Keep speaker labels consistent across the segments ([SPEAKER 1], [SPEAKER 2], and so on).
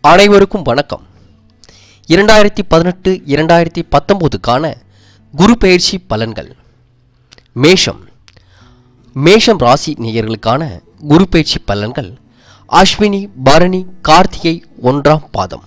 [SPEAKER 1] அனைவருக்கும் வணக்கம் இரண்டாயிரத்தி பதினெட்டு இரண்டாயிரத்தி பத்தொம்போதுக்கான குரு பயிற்சி பலன்கள் மேஷம் மேஷம் ராசி நேயர்களுக்கான குரு பயிற்சி பலன்கள் அஸ்வினி பரணி கார்த்திகை ஒன்றாம் பாதம்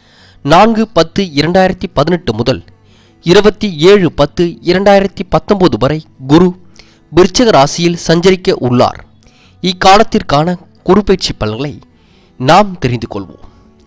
[SPEAKER 1] நான்கு பத்து இரண்டாயிரத்தி பதினெட்டு முதல் இருபத்தி ஏழு பத்து இரண்டாயிரத்தி பத்தொன்பது வரை குரு விருச்சக ராசியில் சஞ்சரிக்க உள்ளார் இக்காலத்திற்கான குரு பயிற்சி பலன்களை நாம் தெரிந்து கொள்வோம்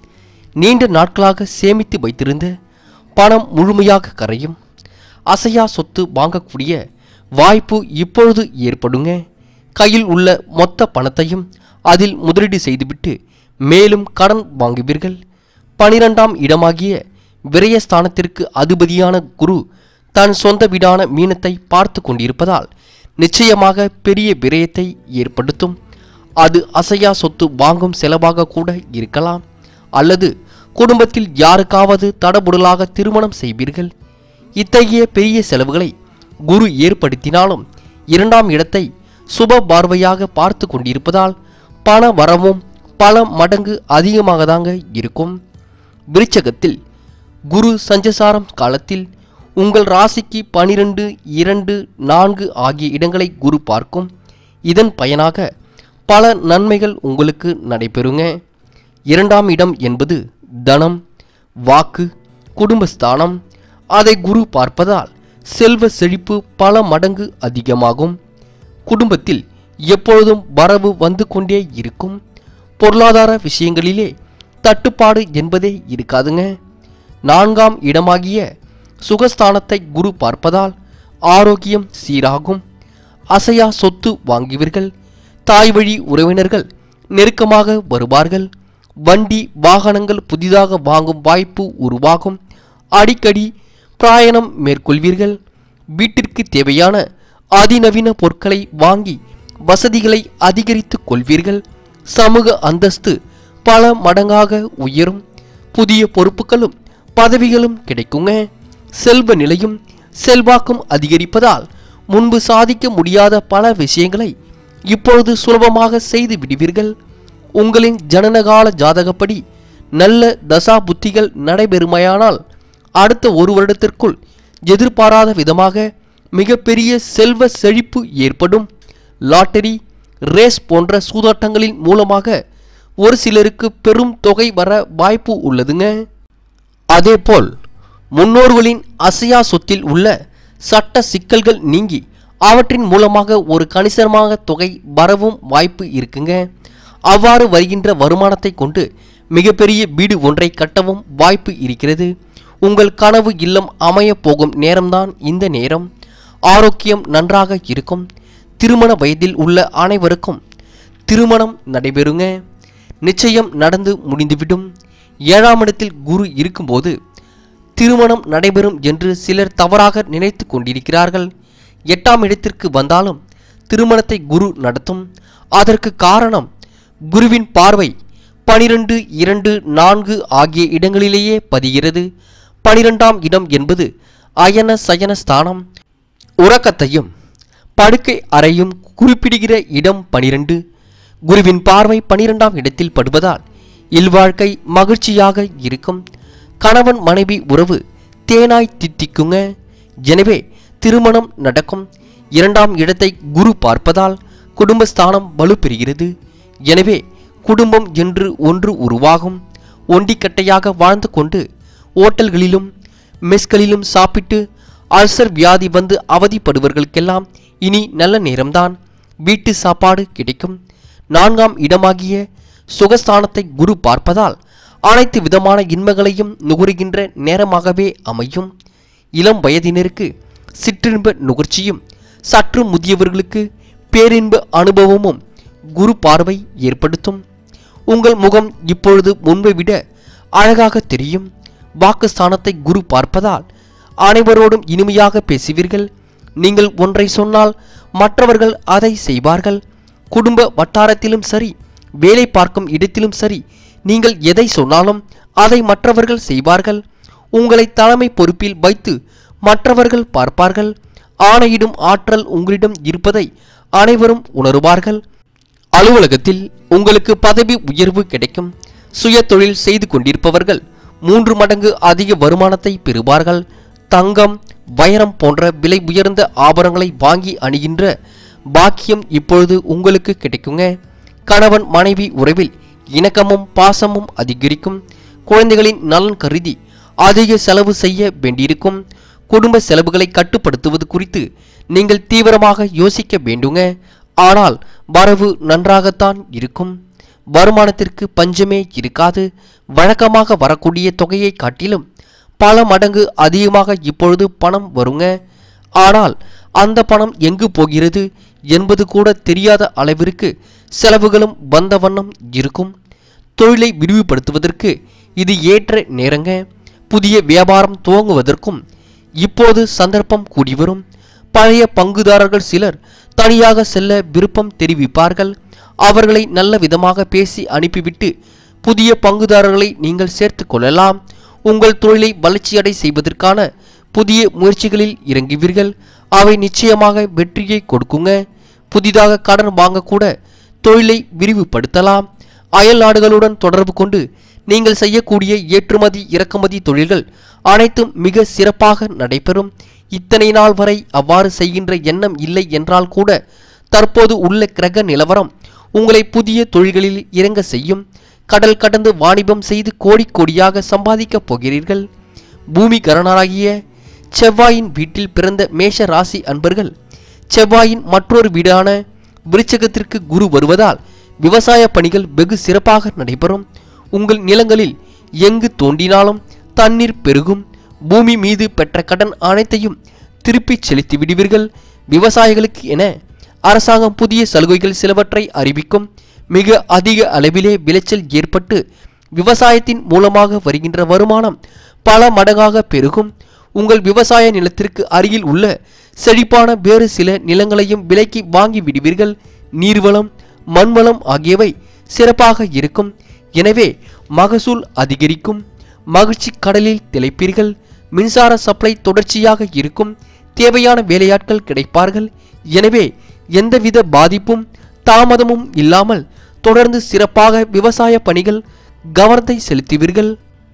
[SPEAKER 1] நீண்ட நாட்களாக சேமித்து வைத்திருந்த பணம் முழுமையாக கரையும் அசையா சொத்து வாங்கக்கூடிய வாய்ப்பு இப்பொழுது ஏற்படுங்க கையில் உள்ள மொத்த பணத்தையும் அதில் முதலீடு செய்துவிட்டு மேலும் கடன் வாங்குவீர்கள் பனிரெண்டாம் இடமாகிய விரயஸ்தானத்திற்கு அதிபதியான குரு தன் சொந்த வீடான மீனத்தை பார்த்து கொண்டிருப்பதால் நிச்சயமாக பெரிய விரயத்தை ஏற்படுத்தும் அது அசையா சொத்து வாங்கும் செலவாக கூட இருக்கலாம் அல்லது குடும்பத்தில் யாருக்காவது தடபுடலாக திருமணம் செய்வீர்கள் இத்தகைய பெரிய செலவுகளை குரு ஏற்படுத்தினாலும் இரண்டாம் இடத்தை சுப பார்வையாக பார்த்து கொண்டிருப்பதால் பண வரவும் பல மடங்கு அதிகமாக தாங்க இருக்கும் விருச்சகத்தில் குரு சஞ்சசாரம் காலத்தில் உங்கள் ராசிக்கு பனிரெண்டு இரண்டு நான்கு ஆகிய இடங்களை குரு பார்க்கும் இதன் பயனாக பல நன்மைகள் உங்களுக்கு நடைபெறுங்க இரண்டாம் இடம் என்பது தனம் வாக்கு குடும்பஸ்தானம் அதை குரு பார்ப்பதால் செல்வ செழிப்பு பல மடங்கு அதிகமாகும் குடும்பத்தில் எப்பொழுதும் வரவு வந்து கொண்டே இருக்கும் பொருளாதார விஷயங்களிலே தட்டுப்பாடு என்பதே இருக்காதுங்க நான்காம் இடமாகிய சுகஸ்தானத்தை குரு பார்ப்பதால் ஆரோக்கியம் சீராகும் அசையா சொத்து வாங்குவீர்கள் தாய் வழி உறவினர்கள் நெருக்கமாக வருவார்கள் வண்டி வாகனங்கள் புதிதாக வாங்கும் வாய்ப்பு உருவாகும் அடிக்கடி பிரயாணம் மேற்கொள்வீர்கள் வீட்டிற்கு தேவையான அதிநவீன பொருட்களை வாங்கி வசதிகளை அதிகரித்துக் கொள்வீர்கள் சமூக அந்தஸ்து பல மடங்காக உயரும் புதிய பொறுப்புகளும் பதவிகளும் கிடைக்குங்க செல்வ நிலையும் செல்வாக்கும் அதிகரிப்பதால் முன்பு சாதிக்க முடியாத பல விஷயங்களை இப்பொழுது சுலபமாக செய்து விடுவீர்கள் உங்களின் ஜனனகால ஜாதகப்படி நல்ல தசா புத்திகள் நடைபெறுமையானால் அடுத்த ஒரு வருடத்திற்குள் எதிர்பாராத விதமாக மிகப்பெரிய செல்வ செழிப்பு ஏற்படும் லாட்டரி ரேஸ் போன்ற சூதாட்டங்களின் மூலமாக ஒரு சிலருக்கு பெரும் தொகை வர வாய்ப்பு உள்ளதுங்க அதேபோல் முன்னோர்களின் அசையா சொத்தில் உள்ள சட்ட சிக்கல்கள் நீங்கி அவற்றின் மூலமாக ஒரு கணிசமான தொகை வரவும் வாய்ப்பு இருக்குங்க அவ்வாறு வருகின்ற வருமானத்தை கொண்டு மிகப்பெரிய வீடு ஒன்றை கட்டவும் வாய்ப்பு இருக்கிறது உங்கள் கனவு இல்லம் அமையப் போகும் நேரம்தான் இந்த நேரம் ஆரோக்கியம் நன்றாக இருக்கும் திருமண வயதில் உள்ள அனைவருக்கும் திருமணம் நடைபெறுங்க நிச்சயம் நடந்து முடிந்துவிடும் ஏழாம் இடத்தில் குரு இருக்கும்போது திருமணம் நடைபெறும் என்று சிலர் தவறாக நினைத்து கொண்டிருக்கிறார்கள் எட்டாம் இடத்திற்கு வந்தாலும் திருமணத்தை குரு நடத்தும் அதற்கு காரணம் குருவின் பார்வை பனிரெண்டு இரண்டு நான்கு ஆகிய இடங்களிலேயே பதிகிறது பனிரெண்டாம் இடம் என்பது அயன சயன ஸ்தானம் உறக்கத்தையும் படுக்கை அறையும் குறிப்பிடுகிற இடம் பனிரெண்டு குருவின் பார்வை பனிரெண்டாம் இடத்தில் படுவதால் இல்வாழ்க்கை மகிழ்ச்சியாக இருக்கும் கணவன் மனைவி உறவு தேனாய் தித்திக்குங்க எனவே திருமணம் நடக்கும் இரண்டாம் இடத்தை குரு பார்ப்பதால் குடும்பஸ்தானம் வலுப்பெறுகிறது எனவே குடும்பம் என்று ஒன்று உருவாகும் ஒண்டிக்கட்டையாக வாழ்ந்து கொண்டு ஓட்டல்களிலும் மெஸ்களிலும் சாப்பிட்டு அல்சர் வியாதி வந்து அவதிப்படுவர்களுக்கெல்லாம் இனி நல்ல நேரம்தான் வீட்டு சாப்பாடு கிடைக்கும் நான்காம் இடமாகிய சுகஸ்தானத்தை குரு பார்ப்பதால் அனைத்து விதமான இன்பங்களையும் நுகருகின்ற நேரமாகவே அமையும் இளம் வயதினருக்கு சிற்றின்ப நுகர்ச்சியும் சற்று முதியவர்களுக்கு பேரின்ப அனுபவமும் குரு பார்வை ஏற்படுத்தும் உங்கள் முகம் இப்பொழுது முன்பை விட அழகாக தெரியும் வாக்குஸ்தானத்தை குரு பார்ப்பதால் அனைவரோடும் இனிமையாக பேசுவீர்கள் நீங்கள் ஒன்றை சொன்னால் மற்றவர்கள் அதை செய்வார்கள் குடும்ப வட்டாரத்திலும் சரி வேலை பார்க்கும் இடத்திலும் சரி நீங்கள் எதை சொன்னாலும் அதை மற்றவர்கள் செய்வார்கள் உங்களை தலைமை பொறுப்பில் வைத்து மற்றவர்கள் பார்ப்பார்கள் ஆணையிடும் ஆற்றல் உங்களிடம் இருப்பதை அனைவரும் உணருவார்கள் அலுவலகத்தில் உங்களுக்கு பதவி உயர்வு கிடைக்கும் சுய தொழில் செய்து கொண்டிருப்பவர்கள் மூன்று மடங்கு அதிக வருமானத்தை பெறுவார்கள் தங்கம் வைரம் போன்ற விலை உயர்ந்த ஆபரணங்களை வாங்கி அணிகின்ற பாக்கியம் இப்பொழுது உங்களுக்கு கிடைக்குங்க கணவன் மனைவி உறவில் இணக்கமும் பாசமும் அதிகரிக்கும் குழந்தைகளின் நலன் கருதி அதிக செலவு செய்ய வேண்டியிருக்கும் குடும்ப செலவுகளை கட்டுப்படுத்துவது குறித்து நீங்கள் தீவிரமாக யோசிக்க வேண்டுங்க ஆனால் வரவு நன்றாகத்தான் இருக்கும் வருமானத்திற்கு பஞ்சமே இருக்காது வழக்கமாக வரக்கூடிய தொகையை காட்டிலும் பல மடங்கு அதிகமாக இப்பொழுது பணம் வருங்க ஆனால் அந்த பணம் எங்கு போகிறது என்பது கூட தெரியாத அளவிற்கு செலவுகளும் வந்த வண்ணம் இருக்கும் தொழிலை விரிவுபடுத்துவதற்கு இது ஏற்ற நேரங்க புதிய வியாபாரம் துவங்குவதற்கும் இப்போது சந்தர்ப்பம் கூடி வரும் பழைய பங்குதாரர்கள் சிலர் தனியாக செல்ல விருப்பம் தெரிவிப்பார்கள் அவர்களை நல்ல விதமாக பேசி அனுப்பிவிட்டு புதிய பங்குதாரர்களை நீங்கள் சேர்த்து கொள்ளலாம் உங்கள் தொழிலை வளர்ச்சியடை செய்வதற்கான புதிய முயற்சிகளில் இறங்குவீர்கள் அவை நிச்சயமாக வெற்றியை கொடுக்குங்க புதிதாக கடன் வாங்கக்கூட தொழிலை விரிவுபடுத்தலாம் அயல் நாடுகளுடன் தொடர்பு கொண்டு நீங்கள் செய்யக்கூடிய ஏற்றுமதி இறக்குமதி தொழில்கள் அனைத்தும் மிக சிறப்பாக நடைபெறும் இத்தனை நாள் வரை அவ்வாறு செய்கின்ற எண்ணம் இல்லை என்றால் கூட தற்போது உள்ள கிரக நிலவரம் உங்களை புதிய தொழில்களில் இறங்க செய்யும் கடல் கடந்து வாணிபம் செய்து கோடி கோடியாக சம்பாதிக்கப் போகிறீர்கள் பூமி கரணராகிய செவ்வாயின் வீட்டில் பிறந்த மேஷ ராசி அன்பர்கள் செவ்வாயின் மற்றொரு வீடான விருச்சகத்திற்கு குரு வருவதால் விவசாய பணிகள் வெகு சிறப்பாக நடைபெறும் உங்கள் நிலங்களில் எங்கு தோண்டினாலும் தண்ணீர் பெருகும் பூமி மீது பெற்ற கடன் அனைத்தையும் திருப்பிச் செலுத்தி விடுவீர்கள் விவசாயிகளுக்கு என அரசாங்கம் புதிய சலுகைகள் சிலவற்றை அறிவிக்கும் மிக அதிக அளவிலே விளைச்சல் ஏற்பட்டு விவசாயத்தின் மூலமாக வருகின்ற வருமானம் பல மடங்காக பெருகும் உங்கள் விவசாய நிலத்திற்கு அருகில் உள்ள செழிப்பான வேறு சில நிலங்களையும் விலைக்கு வாங்கி விடுவீர்கள் நீர்வளம் மண்வளம் ஆகியவை சிறப்பாக இருக்கும் எனவே மகசூல் அதிகரிக்கும் மகிழ்ச்சி கடலில் திளைப்பீர்கள் மின்சார சப்ளை தொடர்ச்சியாக இருக்கும் தேவையான வேலையாட்கள் கிடைப்பார்கள் எனவே எந்தவித பாதிப்பும் தாமதமும் இல்லாமல் தொடர்ந்து சிறப்பாக விவசாய பணிகள் கவனத்தை செலுத்துவீர்கள்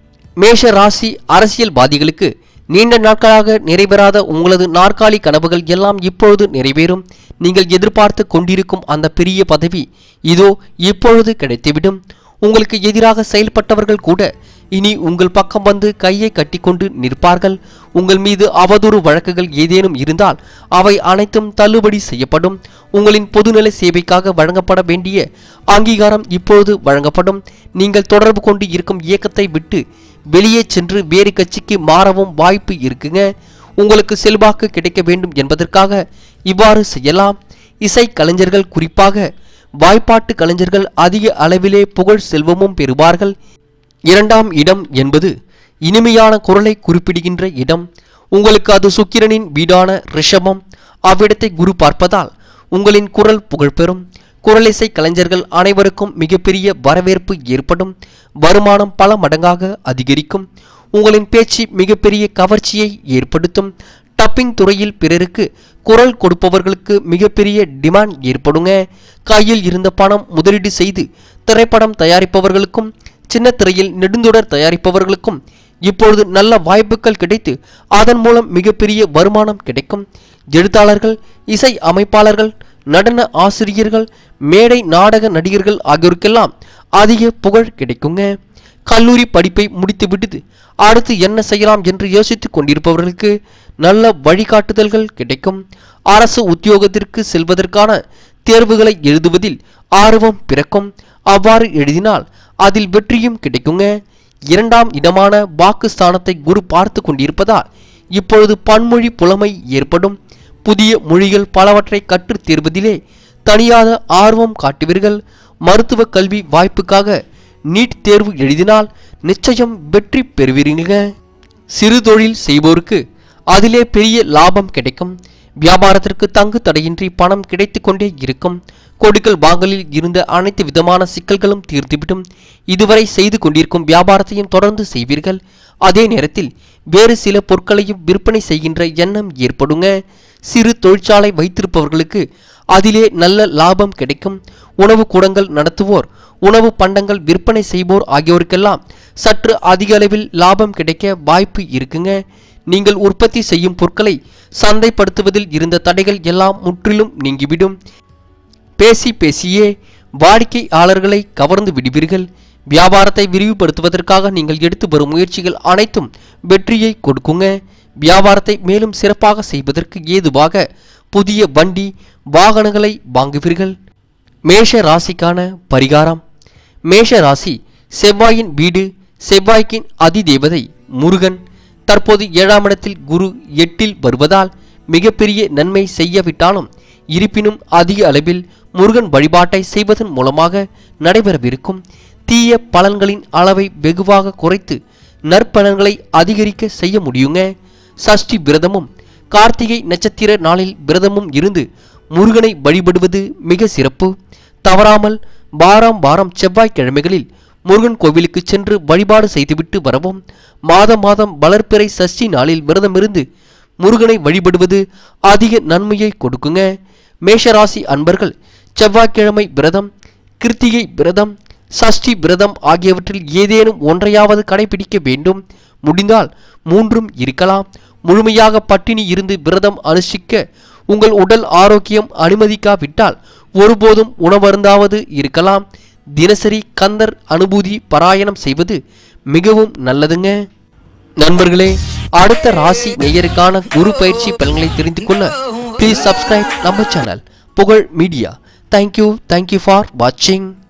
[SPEAKER 1] மேஷ ராசி அரசியல்வாதிகளுக்கு நீண்ட நாட்களாக நிறைவேறாத உங்களது நாற்காலி கனவுகள் எல்லாம் இப்பொழுது நிறைவேறும் நீங்கள் எதிர்பார்த்து கொண்டிருக்கும் அந்த பெரிய பதவி இதோ இப்பொழுது கிடைத்துவிடும் உங்களுக்கு எதிராக செயல்பட்டவர்கள் கூட இனி உங்கள் பக்கம் வந்து கையை கட்டிக்கொண்டு நிற்பார்கள் உங்கள் மீது அவதூறு வழக்குகள் ஏதேனும் இருந்தால் அவை அனைத்தும் தள்ளுபடி செய்யப்படும் உங்களின் பொதுநல சேவைக்காக வழங்கப்பட வேண்டிய அங்கீகாரம் இப்பொழுது வழங்கப்படும் நீங்கள் தொடர்பு கொண்டு இருக்கும் இயக்கத்தை விட்டு வெளியே சென்று வேறு கட்சிக்கு மாறவும் வாய்ப்பு இருக்குங்க உங்களுக்கு செல்வாக்கு கிடைக்க வேண்டும் என்பதற்காக இவ்வாறு செய்யலாம் இசை கலைஞர்கள் குறிப்பாக வாய்ப்பாட்டு கலைஞர்கள் அதிக அளவிலே புகழ் செல்வமும் பெறுவார்கள் இரண்டாம் இடம் என்பது இனிமையான குரலை குறிப்பிடுகின்ற இடம் உங்களுக்கு அது சுக்கிரனின் வீடான ரிஷபம் அவ்விடத்தை குரு பார்ப்பதால் உங்களின் குரல் புகழ்பெறும் குரலிசை கலைஞர்கள் அனைவருக்கும் மிகப்பெரிய வரவேற்பு ஏற்படும் வருமானம் பல மடங்காக அதிகரிக்கும் உங்களின் பேச்சு மிகப்பெரிய கவர்ச்சியை ஏற்படுத்தும் டப்பிங் துறையில் பிறருக்கு குரல் கொடுப்பவர்களுக்கு மிகப்பெரிய டிமாண்ட் ஏற்படுங்க கையில் இருந்த பணம் முதலீடு செய்து திரைப்படம் தயாரிப்பவர்களுக்கும் சின்ன திரையில் நெடுந்தொடர் தயாரிப்பவர்களுக்கும் இப்பொழுது நல்ல வாய்ப்புகள் கிடைத்து அதன் மூலம் மிகப்பெரிய வருமானம் கிடைக்கும் எழுத்தாளர்கள் இசை அமைப்பாளர்கள் நடன ஆசிரியர்கள் மேடை நாடக நடிகர்கள் ஆகியோருக்கெல்லாம் அதிக புகழ் கிடைக்குங்க கல்லூரி படிப்பை முடித்துவிட்டு அடுத்து என்ன செய்யலாம் என்று யோசித்துக் கொண்டிருப்பவர்களுக்கு நல்ல வழிகாட்டுதல்கள் கிடைக்கும் அரசு உத்தியோகத்திற்கு செல்வதற்கான தேர்வுகளை எழுதுவதில் ஆர்வம் பிறக்கும் அவ்வாறு எழுதினால் அதில் வெற்றியும் கிடைக்குங்க இரண்டாம் இடமான வாக்கு ஸ்தானத்தை குரு பார்த்து கொண்டிருப்பதால் இப்பொழுது பன்மொழி புலமை ஏற்படும் புதிய மொழிகள் பலவற்றை கற்றுத் தேர்வதிலே தனியாத ஆர்வம் காட்டுவீர்கள் மருத்துவ கல்வி வாய்ப்புக்காக நீட் தேர்வு எழுதினால் நிச்சயம் வெற்றி பெறுவீங்க சிறு தொழில் செய்வோருக்கு அதிலே பெரிய லாபம் கிடைக்கும் வியாபாரத்திற்கு தங்கு தடையின்றி பணம் கிடைத்து கொண்டே இருக்கும் கொடுக்கல் வாங்கலில் இருந்த அனைத்து விதமான சிக்கல்களும் தீர்த்துவிடும் இதுவரை செய்து கொண்டிருக்கும் வியாபாரத்தையும் தொடர்ந்து செய்வீர்கள் அதே நேரத்தில் வேறு சில பொருட்களையும் விற்பனை செய்கின்ற எண்ணம் ஏற்படுங்க சிறு தொழிற்சாலை வைத்திருப்பவர்களுக்கு அதிலே நல்ல லாபம் கிடைக்கும் உணவு கூடங்கள் நடத்துவோர் உணவு பண்டங்கள் விற்பனை செய்வோர் ஆகியோருக்கெல்லாம் சற்று அதிக அளவில் லாபம் கிடைக்க வாய்ப்பு இருக்குங்க நீங்கள் உற்பத்தி செய்யும் பொருட்களை சந்தைப்படுத்துவதில் இருந்த தடைகள் எல்லாம் முற்றிலும் நீங்கிவிடும் பேசி பேசியே வாடிக்கையாளர்களை கவர்ந்து விடுவீர்கள் வியாபாரத்தை விரிவுபடுத்துவதற்காக நீங்கள் எடுத்து வரும் முயற்சிகள் அனைத்தும் வெற்றியை கொடுக்குங்க வியாபாரத்தை மேலும் சிறப்பாக செய்வதற்கு ஏதுவாக புதிய வண்டி வாகனங்களை வாங்குவீர்கள் மேஷ ராசிக்கான பரிகாரம் மேஷ ராசி செவ்வாயின் வீடு செவ்வாய்க்கின் அதிதேவதை முருகன் தற்போது ஏழாம் இடத்தில் குரு எட்டில் வருவதால் மிகப்பெரிய நன்மை செய்யவிட்டாலும் இருப்பினும் அதிக அளவில் முருகன் வழிபாட்டை செய்வதன் மூலமாக நடைபெறவிருக்கும் தீய பலன்களின் அளவை வெகுவாக குறைத்து நற்பலன்களை அதிகரிக்க செய்ய முடியுங்க சஷ்டி விரதமும் கார்த்திகை நட்சத்திர நாளில் விரதமும் இருந்து முருகனை வழிபடுவது மிக சிறப்பு தவறாமல் வாரம் வாரம் செவ்வாய்க்கிழமைகளில் முருகன் கோவிலுக்கு சென்று வழிபாடு செய்துவிட்டு வரவும் மாதம் மாதம் வளர்ப்பிறை சஷ்டி நாளில் விரதமிருந்து முருகனை வழிபடுவது அதிக நன்மையை கொடுக்குங்க மேஷராசி அன்பர்கள் செவ்வாய்க்கிழமை விரதம் கிருத்திகை விரதம் சஷ்டி விரதம் ஆகியவற்றில் ஏதேனும் ஒன்றையாவது கடைபிடிக்க வேண்டும் முடிந்தால் மூன்றும் இருக்கலாம் முழுமையாக பட்டினி இருந்து விரதம் அனுஷ்டிக்க உங்கள் உடல் ஆரோக்கியம் அனுமதிக்காவிட்டால் ஒருபோதும் உணவருந்தாவது இருக்கலாம் தினசரி கந்தர் அனுபூதி பாராயணம் செய்வது மிகவும் நல்லதுங்க நண்பர்களே அடுத்த ராசி நேயருக்கான குரு பயிற்சி பலன்களை தெரிந்து கொள்ள ப்ளீஸ் சப்ஸ்கிரைப் நம்ம channel Pugazh media thank you thank you for வாட்சிங்